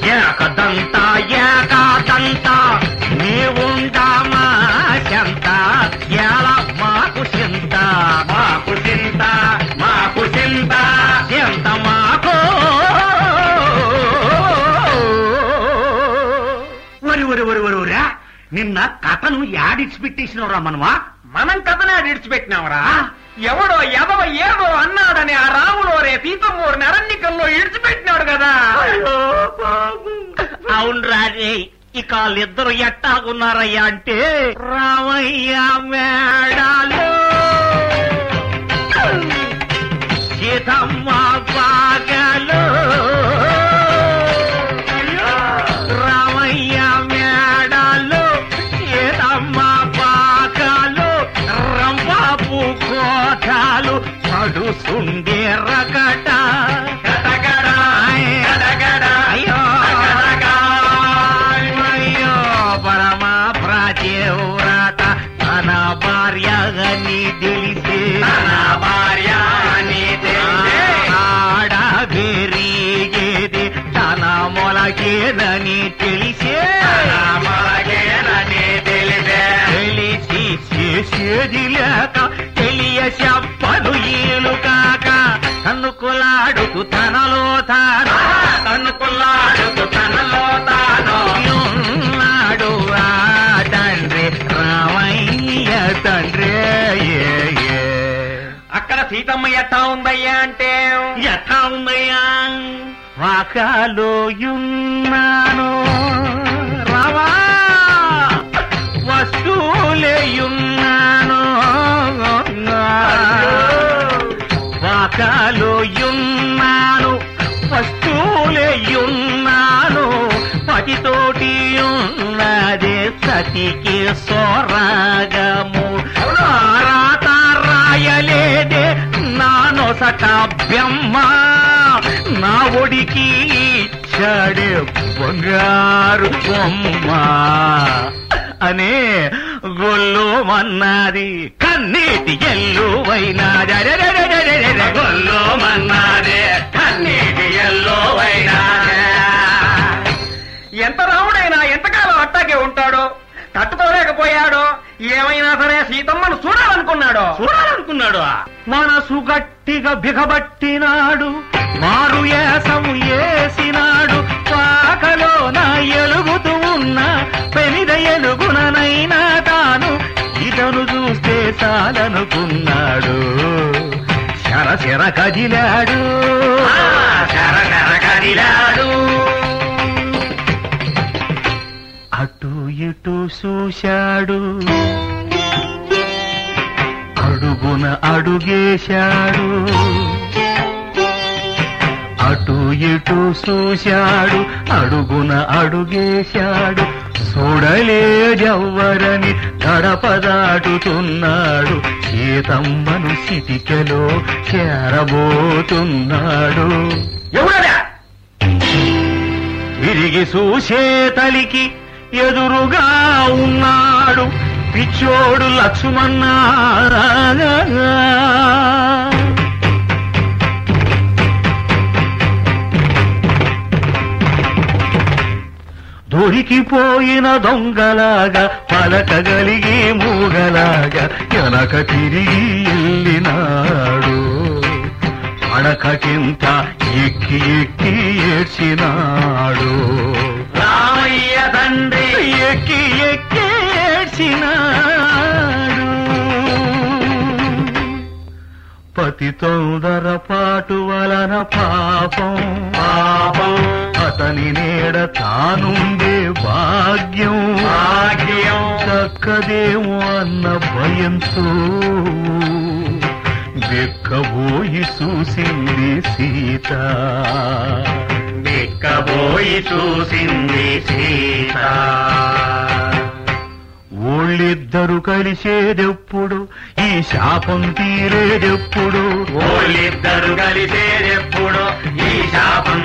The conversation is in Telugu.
ఏకదంత ఏకాదంత నీవుండమా చెంత ఎలా మాకు చింత మాకు చింత మాకు చింత చింత మాకు ఒరి ఒరి ఒరి ఒరి ఒరా నిన్న కథను యాడిచి పెట్టేసినవరా మనమా మనం కథనే విడిచిపెట్టినావురా ఎవడో ఎదవ ఏదో అన్నాడని ఆ రాములో రే సీతమ్మూరిని అరణ్యకంలో ఇడిచిపెట్టినాడు కదా అవునరా రే ఇక వాళ్ళిద్దరు ఎట్టాగున్నారయ్యా అంటే రామయ్య మేడాలు సీతమ్మ బాగలు రామయ్య మేడాలు సీతమ్మ బాగలు రంబాబు కోటాలు పడుసుండే రకట అయ్యో అయ్యో పరమ ప్రాచేవ్రత తన భార్య అని తెలిసే తన భార్య అని తెలిసే. ఆడ పెరిగేది తన మొలకేదని తెలిసే తెలిసి చేసేది లేక తెలియ చెప్పలు ఈలు కాక తన్నుకులాడుతూ తనలో తాను తన్నుకుల్లాడుతూ తనలో తాను ఉన్నాడు ఆ తండ్రి రామయ్య తండ్రి ఏ, ఏ. అక్కడ సీతమ్మ ఎట్టా ఉందయ్యా అంటే ఎట్లా ఉందయ్యా వాకాలో ఉన్నాను రావా వస్తువులేయున్నాను వాకాలో ఉన్నాను వస్తువులేయున్నాను పతితోటి ఉన్నదే సతికి సోరాగము రాత రాయలేదే నా నొసట బ్రహ్మ నా ఒడికి ఇచ్చాడే బంగారు బొమ్మ అనే గొల్లుమన్నది కన్నీటి ఎల్లువైనాది అరెరెరెరెరెరె గొల్లుమన్నది కన్నీటి ఎల్లువైనాది ఎంత రాముడైనా ఎంతకాలం అట్టాగే ఉంటాడో తట్టుకోలేకపోయాడో ఏమైనా సరే సీతమ్మను చూడాలనుకున్నాడో చూడాలనుకున్నాడు మనసు గట్టిగా బిగబట్టినాడు మారు ఏసము ఏసినాడు పాకలో నా ఎలుగుతూ ఉన్న పెనిద ఎలుగుననైనా తాను ఇతను చూస్తే చాలనుకున్నాడు శర శర కదిలాడు శర శర కదిలాడు అటు ఇటు చూశాడు అడుగున అడుగేశాడు అటు ఇటు చూశాడు అడుగున అడుగేశాడు చూడలేదెవ్వరని గడప దాటుతున్నాడు సీతమ్మను సిటికెలో చేరబోతున్నాడు ఎవడదా తిరిగి చూసే తలికి ఎదురుగా ఉన్నాడు పిచ్చోడు లక్ష్మణ దొరికిపోయిన దొంగలాగా పలకగలిగి మూగలాగా వెనక తిరిగి వెళ్ళినాడు పడక కింద ఎక్కి ఎక్కి ఏడ్చినాడు రామయ్య తండ్రి ఎక్కి ఎక్కి ఏడ్చినాడు పతి తొందర పాటు వలన పాపం పాపం అతని నీడ తానుండే భాగ్యం భాగ్యం చక్కదేమో అన్న భయంతో బెక్కబోయి చూసింది సీత బిక్కబోయి చూసింది సీత ఊళ్ళిద్దరు కలిసేదెప్పుడు ఈ శాపం తీరేదెప్పుడు వాళ్ళిద్దరు కలిసేదెప్పుడు ఈ శాపం